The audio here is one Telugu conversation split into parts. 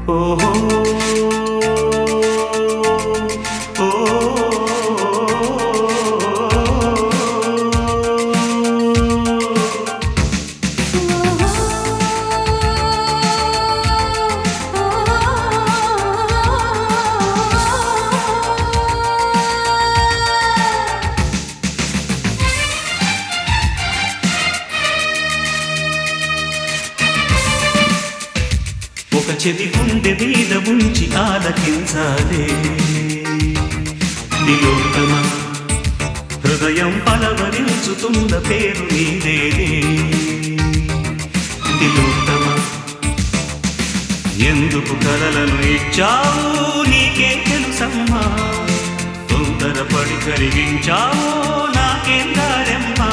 ఓహో ఒక చెవి గుండె మీద ఉంచి ఆలకించాలే నిలోత్తమ హృదయం పలవరించుతున్న పేరు నీదేనే నిలోత్తమ ఎందుకు కలలను ఇచ్చావు నీకే తెలుసమ్మా తొందరపడి కలిగించావు నాకేం దారెమ్మా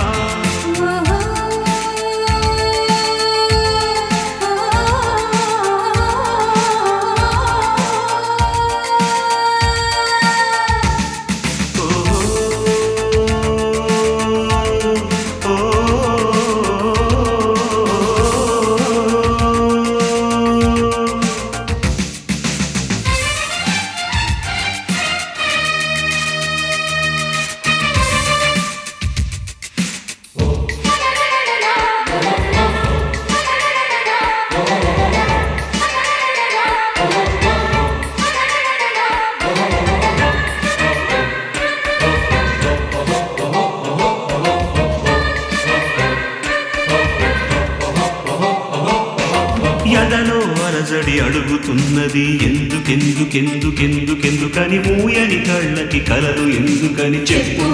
ఎదలో అరజడి అడుగుతున్నది ఎందుకెందుకెందుకెందుకెందుకని మూయని కళ్ళకి కలలు ఎందుకని చెప్పు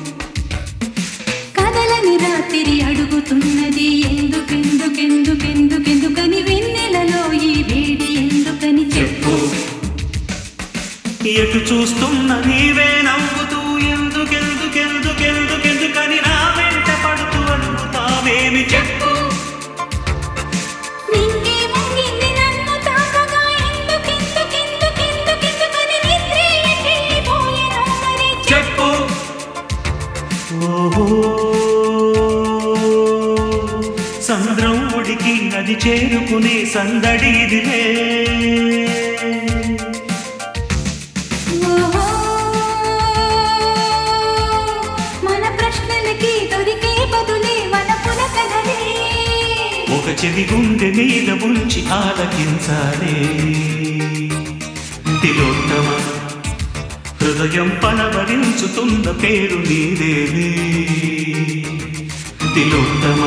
కదలని రాత్రి అడుగుతున్నది ఎందుకెందుకెందుకెందుకెందుకని వెన్నెలలో ఈ వేడి ఎందుకని చెప్పు ఎటు చూస్తున్న నీవే నవ్వుతూ ఎందుకెందుకెందుకెందుకెందుకని నా వెంట పడుతూ అడుగుతావేమి చెప్పు నింగే వంగింది నన్ను తాకగా ఎందుకెందుకెందుకెందుకెందుకని నిద్రే ఎటెళ్ళిపోయెనో మరి చెప్పు ఓహో సంద్రం ఉడికి అది చేరుకునే సందడి ఇదిలే ఓహో మన ప్రశ్నలకి దొరికే బదులే మన పులకలే ఒక చెవి గుండె మీద ఉంచి ఆలకించాలే తిలోత్తమ హృదయం పలవరించుతున్న పేరు నీదేనే తిలోత్తమ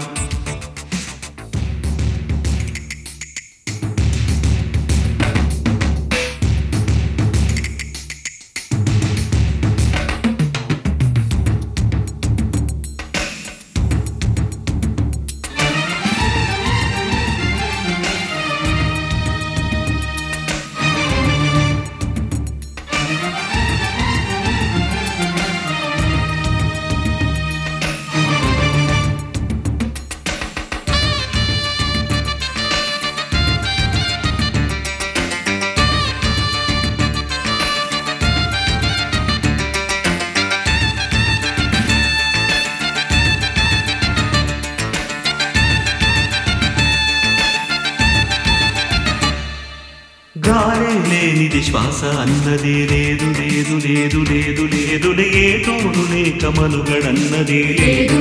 గాలే లేనిది శ్వాస అన్నదే లేదు లేదు లేదు లేదు లేదు ఏ తోడు లేక మనుగడన్నదే లేదు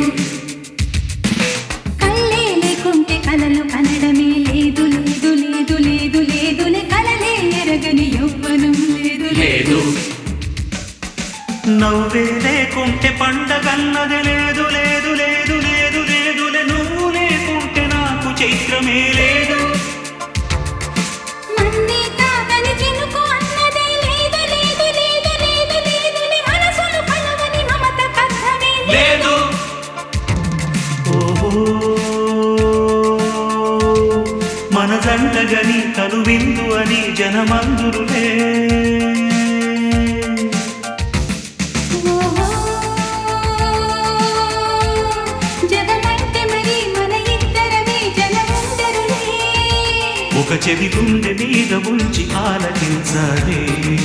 కళ్ళే లేకుంటే కలలు కనడమే లేదు లేదు లేదు లేదు లేదులే కలలే ఎరగని యవ్వనం లేదు లేదు నవ్వే లేకుంటే పండగన్నది లేదు లేదు లేదు లేదు లేదులే నువ్వు లేకుంటే నాకు చైత్రమే లేదు మన్నే తాగని చినుకు అన్నదే లేదు లేదు లేదు లేదు లేదులే మనసులు కలవని మమత కథమే లేదు ఓహో మన జంటగని తను విందు అని జనమందురులే ఓహో జగమంటే మరి మన ఇద్దరమే జనముందరులే ఒక చెవి గుండె మీద ఉంచి ఆలకించాలే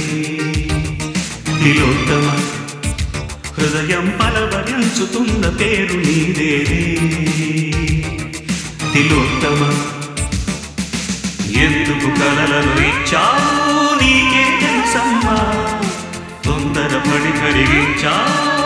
తిలోత్తమ హృదయం పలవరించుతున్న పేరు నీదేనే తిలోత్తమ ఎందుకు కలలను ఇచ్చావు నీకే తెలుసమ్మా తొందరపడి కరిగించావు